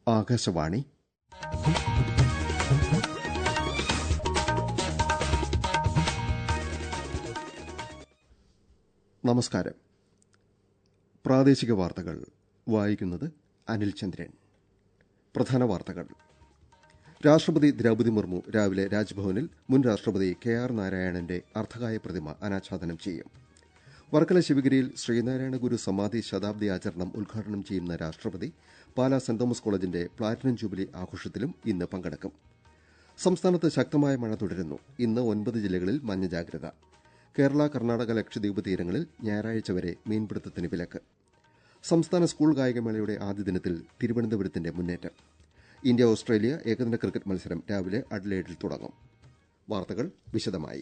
ആകാശവാണി നമസ്കാരം പ്രാദേശിക വാർത്തകൾ വായിക്കുന്നത് അനിൽ ചന്ദ്രൻ പ്രധാന വാർത്തകൾ രാഷ്ട്രപതി ദ്രൌപതി മുർമു രാവിലെ രാജ്ഭവനിൽ മുൻ രാഷ്ട്രപതി കെ ആർ നാരായണന്റെ അർദ്ധകായ പ്രതിമ അനാച്ഛാദനം ചെയ്യും വർക്കല ശിവഗിരിയിൽ ശ്രീനാരായണ ഗുരു സമാധി ശതാബ്ദി ആചരണം ഉദ്ഘാടനം ചെയ്യുന്ന രാഷ്ട്രപതി പാലാ സെന്റ് തോമസ് കോളേജിന്റെ പ്ലാറ്റിനം ജൂബിലി ആഘോഷത്തിലും ഇന്ന് പങ്കെടുക്കും സംസ്ഥാനത്ത് ശക്തമായ മഴ തുടരുന്നു ഇന്ന് ഒൻപത് ജില്ലകളിൽ മഞ്ഞ ജാഗ്രത കേരള കർണാടക ലക്ഷദ്വീപ് തീരങ്ങളിൽ ഞായറാഴ്ച വരെ മീൻപിടുത്തത്തിന് വിലക്ക് സംസ്ഥാന സ്കൂൾ കായികമേളയുടെ ആദ്യ ദിനത്തിൽ തിരുവനന്തപുരത്തിന്റെ മുന്നേറ്റം ഇന്ത്യ ഓസ്ട്രേലിയ ഏകദിന ക്രിക്കറ്റ് മത്സരം രാവിലെ അഡ്ലേഡിൽ തുടങ്ങും വാർത്തകൾ വിശദമായി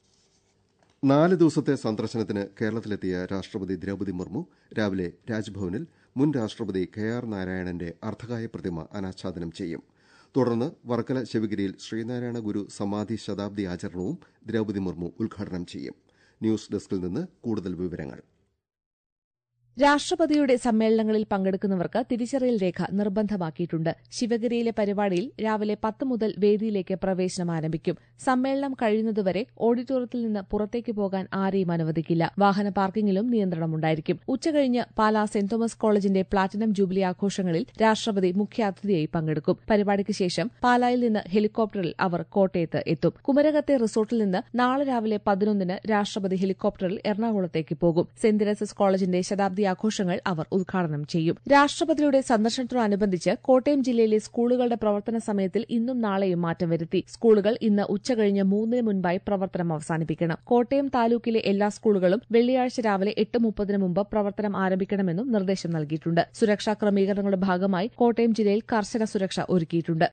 നാല് ദിവസത്തെ സന്ദർശനത്തിന് കേരളത്തിലെത്തിയ രാഷ്ട്രപതി ദ്രൌപതി മുർമു രാവിലെ രാജ്ഭവനിൽ മുൻ രാഷ്ട്രപതി കെ ആർ നാരായണന്റെ അർദ്ധകായ പ്രതിമ അനാച്ഛാദനം ചെയ്യും തുടർന്ന് വർക്കല ശിവഗിരിയിൽ ശ്രീനാരായണ ഗുരു സമാധി ശതാബ്ദി ആചരണവും ദ്രൌപതി മുർമു ഉദ്ഘാടനം ചെയ്യും ന്യൂസ് ഡെസ്കിൽ നിന്ന് കൂടുതൽ വിവരങ്ങൾ രാഷ്ട്രപതിയുടെ സമ്മേളനങ്ങളിൽ പങ്കെടുക്കുന്നവർക്ക് തിരിച്ചറിയൽ രേഖ നിർബന്ധമാക്കിയിട്ടുണ്ട് ശിവഗിരിയിലെ പരിപാടിയിൽ രാവിലെ പത്ത് മുതൽ വേദിയിലേക്ക് പ്രവേശനം ആരംഭിക്കും സമ്മേളനം കഴിയുന്നതുവരെ ഓഡിറ്റോറിയത്തിൽ നിന്ന് പുറത്തേക്ക് പോകാൻ ആരെയും അനുവദിക്കില്ല വാഹന പാർക്കിംഗിലും നിയന്ത്രണമുണ്ടായിരിക്കും ഉച്ചകഴിഞ്ഞ് പാലാ സെന്റ് തോമസ് കോളേജിന്റെ പ്ലാറ്റിനം ജൂബിലി ആഘോഷങ്ങളിൽ രാഷ്ട്രപതി മുഖ്യാതിഥിയായി പങ്കെടുക്കും പരിപാടിക്ക് ശേഷം പാലായിൽ നിന്ന് ഹെലികോപ്റ്ററിൽ അവർ കോട്ടയത്ത് എത്തും കുമരകത്തെ റിസോർട്ടിൽ നിന്ന് നാളെ രാവിലെ പതിനൊന്നിന് രാഷ്ട്രപതി ഹെലികോപ്റ്ററിൽ എറണാകുളത്തേക്ക് പോകും സെന്റ് തെരേസസ് കോളേജിന്റെ ശതാബ്ദി ആഘോഷങ്ങൾ അവർ ഉദ്ഘാടനം ചെയ്യും രാഷ്ട്രപതിയുടെ സന്ദർശനത്തോടനുബന്ധിച്ച് കോട്ടയം ജില്ലയിലെ സ്കൂളുകളുടെ പ്രവർത്തന സമയത്തിൽ ഇന്നും നാളെയും മാറ്റം വരുത്തി സ്കൂളുകൾ ഇന്ന് ഉച്ചകഴിഞ്ഞ് മൂന്നിന് മുൻപായി പ്രവർത്തനം അവസാനിപ്പിക്കണം കോട്ടയം താലൂക്കിലെ എല്ലാ സ്കൂളുകളും വെള്ളിയാഴ്ച രാവിലെ എട്ട് മുപ്പതിന് മുമ്പ് പ്രവർത്തനം ആരംഭിക്കണമെന്നും നിർദ്ദേശം നൽകിയിട്ടുണ്ട് സുരക്ഷാ ക്രമീകരണങ്ങളുടെ ഭാഗമായി കോട്ടയം ജില്ലയിൽ കർശന സുരക്ഷ ഒരുക്കിയിട്ടുണ്ട്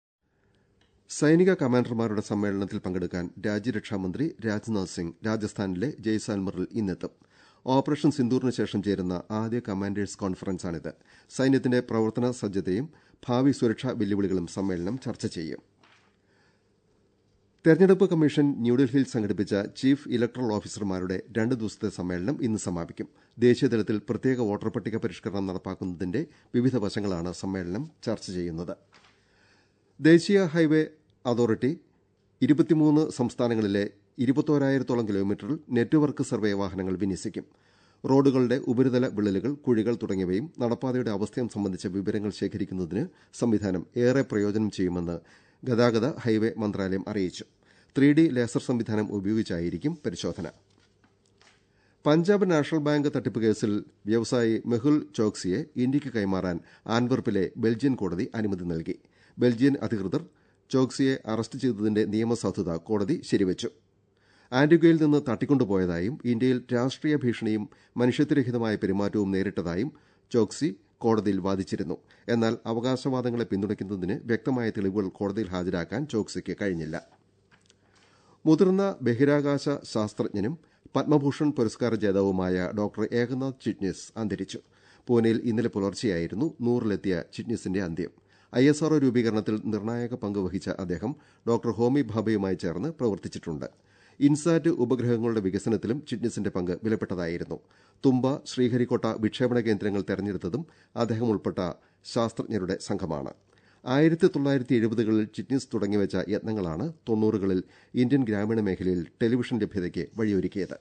സൈനിക കമാൻഡർമാരുടെ സമ്മേളനത്തിൽ പങ്കെടുക്കാൻ രാജ്യരക്ഷാമന്ത്രി രാജ്നാഥ് സിംഗ് രാജസ്ഥാനിലെ ജയ്സാൽമറിൽ ഇന്നെത്തും ഓപ്പറേഷൻ സിന്ദൂറിന് ശേഷം ചേരുന്ന ആദ്യ കമാൻഡേഴ്സ് കോൺഫറൻസാണിത് സൈന്യത്തിന്റെ പ്രവർത്തന സജ്ജതയും ഭാവി സുരക്ഷാ വെല്ലുവിളികളും സമ്മേളനം ചർച്ച ചെയ്യും തെരഞ്ഞെടുപ്പ് കമ്മീഷൻ ന്യൂഡൽഹിയിൽ സംഘടിപ്പിച്ച ചീഫ് ഇലക്ടറൽ ഓഫീസർമാരുടെ രണ്ട് ദിവസത്തെ സമ്മേളനം ഇന്ന് സമാപിക്കും ദേശീയതലത്തിൽ പ്രത്യേക വോട്ടർ പട്ടിക പരിഷ്കരണം നടപ്പാക്കുന്നതിന്റെ വിവിധ വശങ്ങളാണ് സമ്മേളനം ചർച്ച ചെയ്യുന്നത് ദേശീയ ഹൈവേ അതോറിറ്റി ഇരുപത്തിമൂന്ന് സംസ്ഥാനങ്ങളിലെ ഇരുപത്തോരായിരത്തോളം കിലോമീറ്ററിൽ നെറ്റ്വർക്ക് സർവേ വാഹനങ്ങൾ വിന്യസിക്കും റോഡുകളുടെ ഉപരിതല വിള്ളലുകൾ കുഴികൾ തുടങ്ങിയവയും നടപ്പാതയുടെ അവസ്ഥയും സംബന്ധിച്ച വിവരങ്ങൾ ശേഖരിക്കുന്നതിന് സംവിധാനം ഏറെ പ്രയോജനം ചെയ്യുമെന്ന് ഗതാഗത ഹൈവേ മന്ത്രാലയം അറിയിച്ചു ത്രീ ഡി ലേസർ സംവിധാനം ഉപയോഗിച്ചായിരിക്കും പരിശോധന പഞ്ചാബ് നാഷണൽ ബാങ്ക് തട്ടിപ്പ് കേസിൽ വ്യവസായി മെഹുൽ ചോക്സിയെ ഇന്ത്യയ്ക്ക് കൈമാറാൻ ആൻവർപ്പിലെ ബെൽജിയൻ കോടതി അനുമതി നൽകി ബെൽജിയൻ അധികൃതർ ചോക്സിയെ അറസ്റ്റ് ചെയ്തതിന്റെ നിയമസാധുത കോടതി ശരിവച്ചു ആന്റിഗ്വയിൽ നിന്ന് തട്ടിക്കൊണ്ടുപോയതായും ഇന്ത്യയിൽ രാഷ്ട്രീയ ഭീഷണിയും മനുഷ്യത്വരഹിതമായ പെരുമാറ്റവും നേരിട്ടതായും ചോക്സി കോടതിയിൽ വാദിച്ചിരുന്നു എന്നാൽ അവകാശവാദങ്ങളെ പിന്തുണയ്ക്കുന്നതിന് വ്യക്തമായ തെളിവുകൾ കോടതിയിൽ ഹാജരാക്കാൻ ചോക്സിക്ക് കഴിഞ്ഞില്ല മുതിർന്ന ബഹിരാകാശ ശാസ്ത്രജ്ഞനും പത്മഭൂഷൺ പുരസ്കാര ജേതാവുമായ ഡോക്ടർ ഏകനാഥ് ചിറ്റ്നിസ് അന്തരിച്ചു പൂനെയിൽ ഇന്നലെ പുലർച്ചെയായിരുന്നു നൂറിലെത്തിയ ചിറ്റ്നിസിന്റെ അന്ത്യം ഐ എസ് ആർഒ രൂപീകരണത്തിൽ നിർണായക പങ്ക് വഹിച്ച അദ്ദേഹം ഡോക്ടർ ഹോമി ഭാബയുമായി ചേർന്ന് പ്രവർത്തിച്ചിട്ടുണ്ട് ഇൻസാറ്റ് ഉപഗ്രഹങ്ങളുടെ വികസനത്തിലും ചിറ്റ്നിസിന്റെ പങ്ക് വിലപ്പെട്ടതായിരുന്നു തുമ്പ ശ്രീഹരിക്കോട്ട വിക്ഷേപണ കേന്ദ്രങ്ങൾ തെരഞ്ഞെടുത്തതും അദ്ദേഹം ഉൾപ്പെട്ട ശാസ്ത്രജ്ഞരുടെ സംഘമാണ് ആയിരത്തി തൊള്ളായിരത്തി എഴുപതുകളിൽ ചിറ്റ്നിസ് തുടങ്ങിവെച്ച യത്നങ്ങളാണ് തൊണ്ണൂറുകളിൽ ഇന്ത്യൻ ഗ്രാമീണ മേഖലയിൽ ടെലിവിഷൻ ലഭ്യതയ്ക്ക് വഴിയൊരുക്കിയത്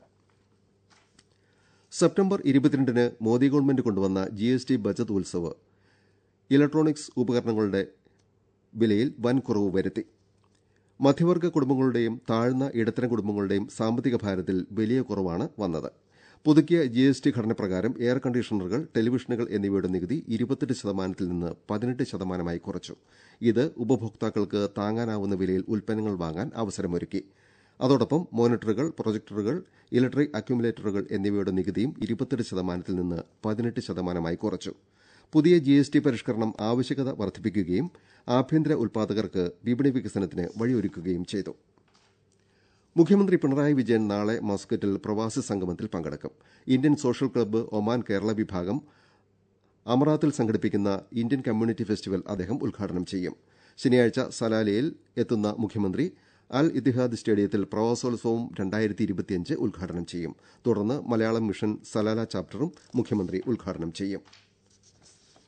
സെപ്റ്റംബർ ഇരുപത്തിരണ്ടിന് മോദി ഗവൺമെന്റ് കൊണ്ടുവന്ന G S T budget Utsav electronics ഉപകരണങ്ങളുടെ വിലയിൽ വൻ കുറവ് വരുത്തി മധ്യവർഗ കുടുംബങ്ങളുടെയും താഴ്ന്ന ഇടത്തരം കുടുംബങ്ങളുടെയും സാമ്പത്തിക ഭാരത്തിൽ വലിയ കുറവാണ് വന്നത് പുതുക്കിയ ജി എസ് ടി ഘടനപ്രകാരം എയർ കണ്ടീഷണറുകൾ ടെലിവിഷനുകൾ എന്നിവയുടെ നികുതി ഇരുപത്തെട്ട് ശതമാനത്തിൽ നിന്ന് പതിനെട്ട് ശതമാനമായി കുറച്ചു ഇത് ഉപഭോക്താക്കൾക്ക് താങ്ങാനാവുന്ന വിലയിൽ ഉൽപ്പന്നങ്ങൾ വാങ്ങാൻ അവസരമൊരുക്കി അതോടൊപ്പം മോണിറ്ററുകൾ പ്രൊജക്ടറുകൾ ഇലക്ട്രിക് അക്യുമുലേറ്ററുകൾ എന്നിവയുടെ നികുതിയും ഇരുപത്തെട്ട് ശതമാനത്തിൽ നിന്ന് പതിനെട്ട് ശതമാനമായി കുറച്ചു പുതിയ ജി എസ് ടി പരിഷ്കരണം ആവശ്യകത വർദ്ധിപ്പിക്കുകയും ആഭ്യന്തര ഉൽപാദകർക്ക് വിപണി വികസനത്തിന് വഴിയൊരുക്കുകയും ചെയ്തു മുഖ്യമന്ത്രി പിണറായി വിജയൻ നാളെ മസ്കറ്റിൽ പ്രവാസി സംഗമത്തിൽ പങ്കെടുക്കും Indian social club Oman Kerala വിഭാഗം അമറാത്തിൽ സംഘടിപ്പിക്കുന്ന ഇന്ത്യൻ കമ്മ്യൂണിറ്റി ഫെസ്റ്റിവൽ അദ്ദേഹം ഉദ്ഘാടനം ചെയ്യും ശനിയാഴ്ച സലാലയിൽ എത്തുന്ന മുഖ്യമന്ത്രി അൽ ഇത്തിഹാദ് സ്റ്റേഡിയത്തിൽ പ്രവാസോത്സവം രണ്ടായിരത്തി ഇരുപത്തിയഞ്ച് ഉദ്ഘാടനം ചെയ്യും തുടർന്ന് മലയാളം മിഷൻ സലാല ചാപ്റ്ററും മുഖ്യമന്ത്രി ഉദ്ഘാടനം ചെയ്യും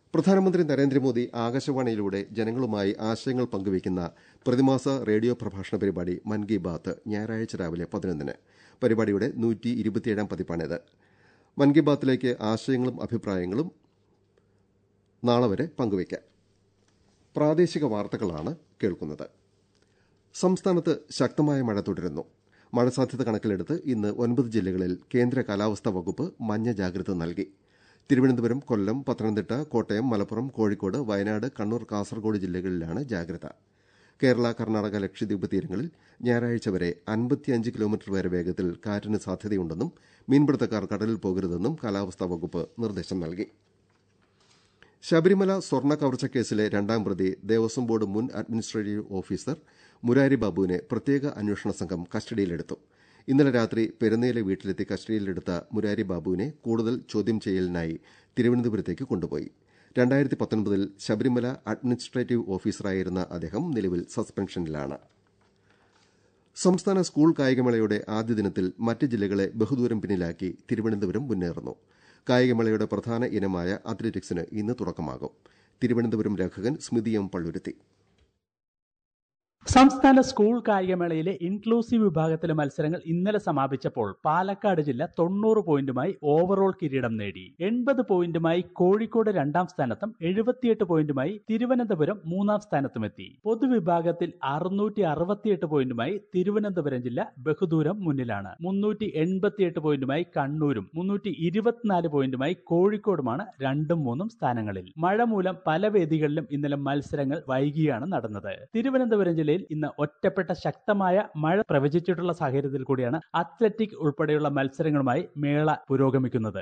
പ്രധാനമന്ത്രി നരേന്ദ്രമോദി ആകാശവാണിയിലൂടെ ജനങ്ങളുമായി ആശയങ്ങൾ പങ്കുവയ്ക്കുന്ന പ്രതിമാസ റേഡിയോ പ്രഭാഷണ പരിപാടി മൻ കി ബാത്ത് ഞായറാഴ്ച രാവിലെ പതിനൊന്നിന് പരിപാടിയുടെ നൂറ്റി ഇരുപത്തിയേഴാം പതിപ്പാണിത് മൻ കി ബാത്തിലേക്ക് ആശയങ്ങളും അഭിപ്രായങ്ങളും നാളെ വരെ പങ്കുവയ്ക്കാം പ്രാദേശിക വാർത്തകളാണ് കേൾക്കുന്നത് സംസ്ഥാനത്ത് ശക്തമായ മഴ തുടരുന്നു മഴ സാധ്യത കണക്കിലെടുത്ത് ഇന്ന് ഒൻപത് ജില്ലകളിൽ കേന്ദ്ര കാലാവസ്ഥാ വകുപ്പ് മഞ്ഞ ജാഗ്രത നൽകി തിരുവനന്തപുരം കൊല്ലം പത്തനംതിട്ട കോട്ടയം മലപ്പുറം കോഴിക്കോട് വയനാട് കണ്ണൂർ കാസർഗോഡ് ജില്ലകളിലാണ് ജാഗ്രത കേരള കർണാടക ലക്ഷദ്വീപ് തീരങ്ങളിൽ ഞായറാഴ്ച വരെ അൻപത്തിയഞ്ച് കിലോമീറ്റർ വരെ വേഗത്തിൽ കാറ്റിന് സാധ്യതയുണ്ടെന്നും മീൻപിടുത്തക്കാർ കടലിൽ പോകരുതെന്നും കാലാവസ്ഥാ വകുപ്പ് നിർദ്ദേശം നൽകി ശബരിമല സ്വർണ്ണ കവർച്ച കേസിലെ രണ്ടാം പ്രതി ദേവസ്വം ബോർഡ് മുൻ അഡ്മിനിസ്ട്രേറ്റീവ് ഓഫീസർ മുരാരി ബാബുവിനെ പ്രത്യേക അന്വേഷണ സംഘം കസ്റ്റഡിയിലെടുത്തു ഇന്നലെ രാത്രി പെരുന്നയിലെ വീട്ടിലെത്തി കസ്റ്റഡിയിലെടുത്ത മുരാരി ബാബുവിനെ കൂടുതൽ ചോദ്യം ചെയ്യലിനായി തിരുവനന്തപുരത്തേക്ക് കൊണ്ടുപോയി രണ്ടായിരത്തി പത്തൊൻപതിൽ ശബരിമല അഡ്മിനിസ്ട്രേറ്റീവ് ഓഫീസറായിരുന്ന അദ്ദേഹം നിലവിൽ സസ്പെൻഷനിലാണ് സംസ്ഥാന സ്കൂൾ കായികമേളയുടെ ആദ്യ ദിനത്തിൽ മറ്റ് ജില്ലകളെ ബഹുദൂരം പിന്നിലാക്കി തിരുവനന്തപുരം മുന്നേറുന്നു കായികമേളയുടെ പ്രധാന ഇനമായ അത്ലറ്റിക്സിന് ഇന്ന് തുടക്കമാകും തിരുവനന്തപുരം ലേഖകൻ സ്മിതി എം പള്ളുരുത്തി സംസ്ഥാന സ്കൂൾ കായികമേളയിലെ ഇൻക്ലൂസീവ് വിഭാഗത്തിലെ മത്സരങ്ങൾ ഇന്നലെ സമാപിച്ചപ്പോൾ പാലക്കാട് ജില്ല തൊണ്ണൂറ് പോയിന്റുമായി ഓവറോൾ കിരീടം നേടി എൺപത് പോയിന്റുമായി കോഴിക്കോട് രണ്ടാം സ്ഥാനത്തും എഴുപത്തിയെട്ട് പോയിന്റുമായി തിരുവനന്തപുരം മൂന്നാം സ്ഥാനത്തുമെത്തി പൊതുവിഭാഗത്തിൽ അറുന്നൂറ്റി അറുപത്തിയെട്ട് പോയിന്റുമായി തിരുവനന്തപുരം ജില്ല ബഹുദൂരം മുന്നിലാണ് മുന്നൂറ്റി എൺപത്തിയെട്ട് പോയിന്റുമായി കണ്ണൂരും മുന്നൂറ്റി ഇരുപത്തിനാല് പോയിന്റുമായി കോഴിക്കോടുമാണ് രണ്ടും മൂന്നും സ്ഥാനങ്ങളിൽ മഴ മൂലം പല വേദികളിലും ഇന്നലെ മത്സരങ്ങൾ വൈകിയാണ് നടന്നത് തിരുവനന്തപുരം ജില്ലയിൽ ഇന്ന് ഒറ്റപ്പെട്ട ശക്തമായ മഴ പ്രവചിച്ചിട്ടുള്ള സാഹചര്യത്തിൽ കൂടിയാണ് അത്ലറ്റിക് ഉൾപ്പെടെയുള്ള മത്സരങ്ങളുമായി മേള പുരോഗമിക്കുന്നത്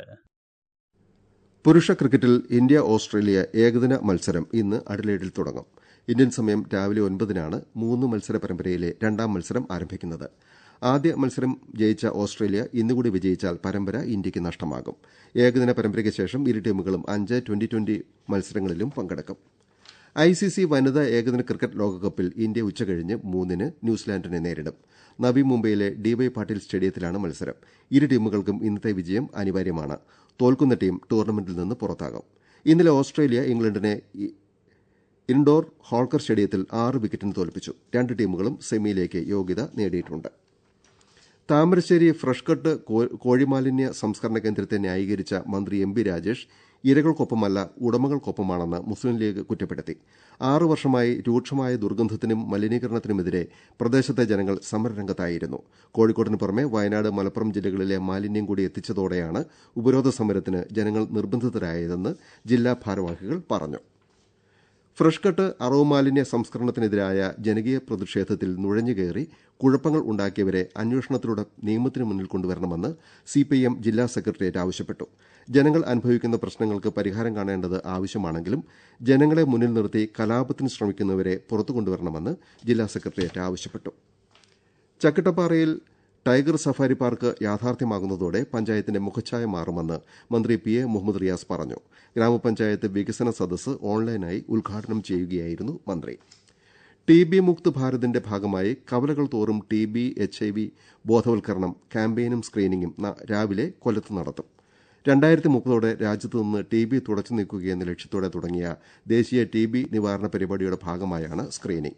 പുരുഷ ക്രിക്കറ്റിൽ ഇന്ത്യ ഓസ്ട്രേലിയ ഏകദിന മത്സരം ഇന്ന് അഡലേഡിൽ തുടങ്ങും ഇന്ത്യൻ സമയം രാവിലെ ഒൻപതിനാണ് മൂന്ന് മത്സര പരമ്പരയിലെ രണ്ടാം മത്സരം ആരംഭിക്കുന്നത് ആദ്യ മത്സരം ജയിച്ച ഓസ്ട്രേലിയ ഇന്നുകൂടി വിജയിച്ചാൽ പരമ്പര ഇന്ത്യയ്ക്ക് നഷ്ടമാകും ഏകദിന പരമ്പരയ്ക്ക് ശേഷം ഇരു ടീമുകളും അഞ്ച് ട്വന്റി ട്വന്റി മത്സരങ്ങളിലും പങ്കെടുക്കും ഐ സി സി വനിതാ ഏകദിന ക്രിക്കറ്റ് ലോകകപ്പിൽ ഇന്ത്യ ഉച്ചകഴിഞ്ഞ് മൂന്നിന് ന്യൂസിലാൻഡിനെ നേരിടും നവി മുംബൈയിലെ ഡിവൈ പാട്ടീൽ സ്റ്റേഡിയത്തിലാണ് മത്സരം ഇരു ടീമുകൾക്കും ഇന്നത്തെ വിജയം അനിവാര്യമാണ് തോൽക്കുന്ന ടീം ടൂർണമെന്റിൽ നിന്ന് പുറത്താകും ഇന്നലെ ഓസ്ട്രേലിയ ഇംഗ്ലണ്ടിനെ ഇൻഡോർ ഹോൾക്കർ സ്റ്റേഡിയത്തിൽ ആറ് വിക്കറ്റിന് തോൽപ്പിച്ചു രണ്ട് ടീമുകളും സെമിയിലേക്ക് യോഗ്യത നേടിയിട്ടുണ്ട് താമരശ്ശേരി ഫ്രഷ് കട്ട് കോഴിമാലിന്യ സംസ്കരണ കേന്ദ്രത്തെ ന്യായീകരിച്ച മന്ത്രി എം ബി രാജേഷ് ഇരകൾക്കൊപ്പമല്ല ഉടമകൾക്കൊപ്പമാണെന്ന് മുസ്ലിം ലീഗ് കുറ്റപ്പെടുത്തി ആറു വർഷമായി രൂക്ഷമായ ദുർഗന്ധത്തിനും മലിനീകരണത്തിനുമെതിരെ പ്രദേശത്തെ ജനങ്ങൾ സമരരംഗത്തായിരുന്നു കോഴിക്കോടിന് പുറമെ വയനാട് മലപ്പുറം ജില്ലകളിലെ മാലിന്യം കൂടി എത്തിച്ചതോടെയാണ് ഉപരോധ സമരത്തിന് ജനങ്ങൾ നിർബന്ധിതരായതെന്ന് ജില്ലാ ഭാരവാഹികൾ പറഞ്ഞു ഫ്രഷ് കട്ട് അറവ് മാലിന്യ സംസ്കരണത്തിനെതിരായ ജനകീയ പ്രതിഷേധത്തിൽ നുഴഞ്ഞുകയറി കുഴപ്പങ്ങൾ ഉണ്ടാക്കിയവരെ അന്വേഷണത്തിലൂടെ നിയമത്തിന് മുന്നിൽ കൊണ്ടുവരണമെന്ന് സിപിഐഎം ജില്ലാ സെക്രട്ടേറിയറ്റ് ആവശ്യപ്പെട്ടു ജനങ്ങൾ അനുഭവിക്കുന്ന പ്രശ്നങ്ങൾക്ക് പരിഹാരം കാണേണ്ടത് ആവശ്യമാണെങ്കിലും ജനങ്ങളെ മുന്നിൽ നിർത്തി കലാപത്തിന് ശ്രമിക്കുന്നവരെ പുറത്തു കൊണ്ടുവരണമെന്ന് ജില്ലാ സെക്രട്ടേറിയറ്റ് ആവശ്യപ്പെട്ടു ചക്കിട്ടപ്പാറയിൽ ടൈഗർ സഫാരി പാർക്ക് യാഥാർത്ഥ്യമാകുന്നതോടെ പഞ്ചായത്തിന്റെ മുഖച്ഛായ മാറുമെന്ന് മന്ത്രി പി എ മുഹമ്മദ് റിയാസ് പറഞ്ഞു ഗ്രാമപഞ്ചായത്ത് വികസന സദസ്സ് ഓൺലൈനായി ഉദ്ഘാടനം ചെയ്യുകയായിരുന്നു മന്ത്രി ടി ബി മുക്ത് ഭാരതിന്റെ ഭാഗമായി കവലകൾ തോറും T B H I V ബോധവൽക്കരണം ക്യാമ്പയിനും സ്ക്രീനിംഗും രാവിലെ കൊല്ലത്ത് നടത്തും രണ്ടായിരത്തി മുപ്പതോടെ രാജ്യത്ത് നിന്ന് ടി ബി തുടച്ചു നീക്കുകയെന്ന ലക്ഷ്യത്തോടെ തുടങ്ങിയ ദേശീയ ടി ബി നിവാരണ പരിപാടിയുടെ ഭാഗമായാണ് സ്ക്രീനിംഗ്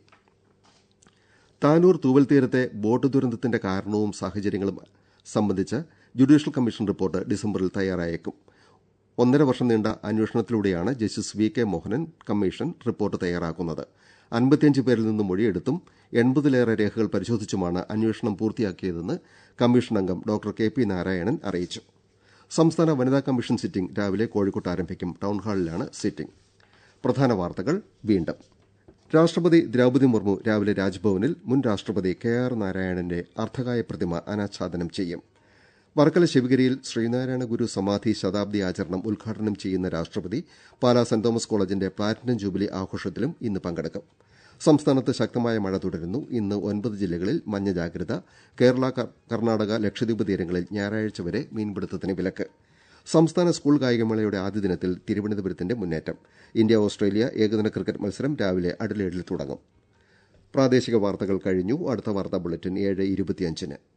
താനൂർ തൂവൽ തീരത്തെ ബോട്ട് ദുരന്തത്തിന്റെ കാരണവും സാഹചര്യങ്ങളും സംബന്ധിച്ച ജുഡീഷ്യൽ കമ്മീഷൻ റിപ്പോർട്ട് ഡിസംബറിൽ തയ്യാറായേക്കും ഒന്നര വർഷം നീണ്ട അന്വേഷണത്തിലൂടെയാണ് justice V K Mohanan commission report തയ്യാറാക്കുന്നത് അൻപത്തിയഞ്ച് പേരിൽ നിന്ന് മൊഴിയെടുത്തും എൺപതിലേറെ രേഖകൾ പരിശോധിച്ചുമാണ് അന്വേഷണം പൂർത്തിയാക്കിയതെന്ന് കമ്മീഷൻ അംഗം ഡോക്ടർ കെ പി നാരായണൻ അറിയിച്ചു സംസ്ഥാന വനിതാ കമ്മീഷൻ സിറ്റിംഗ് രാവിലെ കോഴിക്കോട്ട് ആരംഭിക്കും ടൌൺഹാളിലാണ് സിറ്റിംഗ് പ്രധാന വാർത്തകൾ വീണ്ടും രാഷ്ട്രപതി ദ്രൌപദി മുർമു രാവിലെ രാജ്ഭവനിൽ മുൻ രാഷ്ട്രപതി കെ ആർ നാരായണന്റെ അർദ്ധകായ പ്രതിമ അനാച്ഛാദനം ചെയ്യും വർക്കല ശിവഗിരിയിൽ ശ്രീനാരായണ ഗുരു സമാധി ശതാബ്ദി ആചരണം ഉദ്ഘാടനം ചെയ്യുന്ന രാഷ്ട്രപതി പാലാ സെന്റ് തോമസ് കോളേജിന്റെ പ്ലാറ്റിനം ജൂബിലി ആഘോഷത്തിലും ഇന്ന് പങ്കെടുക്കും സംസ്ഥാനത്ത് ശക്തമായ മഴ തുടരുന്നു ഇന്ന് ഒൻപത് ജില്ലകളിൽ മഞ്ഞ ജാഗ്രത കേരള കർണാടക ലക്ഷദ്വീപ് തീരങ്ങളിൽ ഞായറാഴ്ച വരെ മീൻപിടുത്തത്തിന് വിലക്ക് സംസ്ഥാന സ്കൂൾ കായികമേളയുടെ ആദ്യ ദിനത്തിൽ തിരുവനന്തപുരത്തിന്റെ മുന്നേറ്റം ഇന്ത്യ ഓസ്ട്രേലിയ ഏകദിന ക്രിക്കറ്റ് മത്സരം രാവിലെ അഡലേഡിൽ തുടങ്ങും പ്രാദേശിക വാർത്തകൾ കഴിഞ്ഞു അടുത്ത വാർത്താ ബുള്ളറ്റിൻ ഏഴ് ഇരുപത്തിയഞ്ചിന്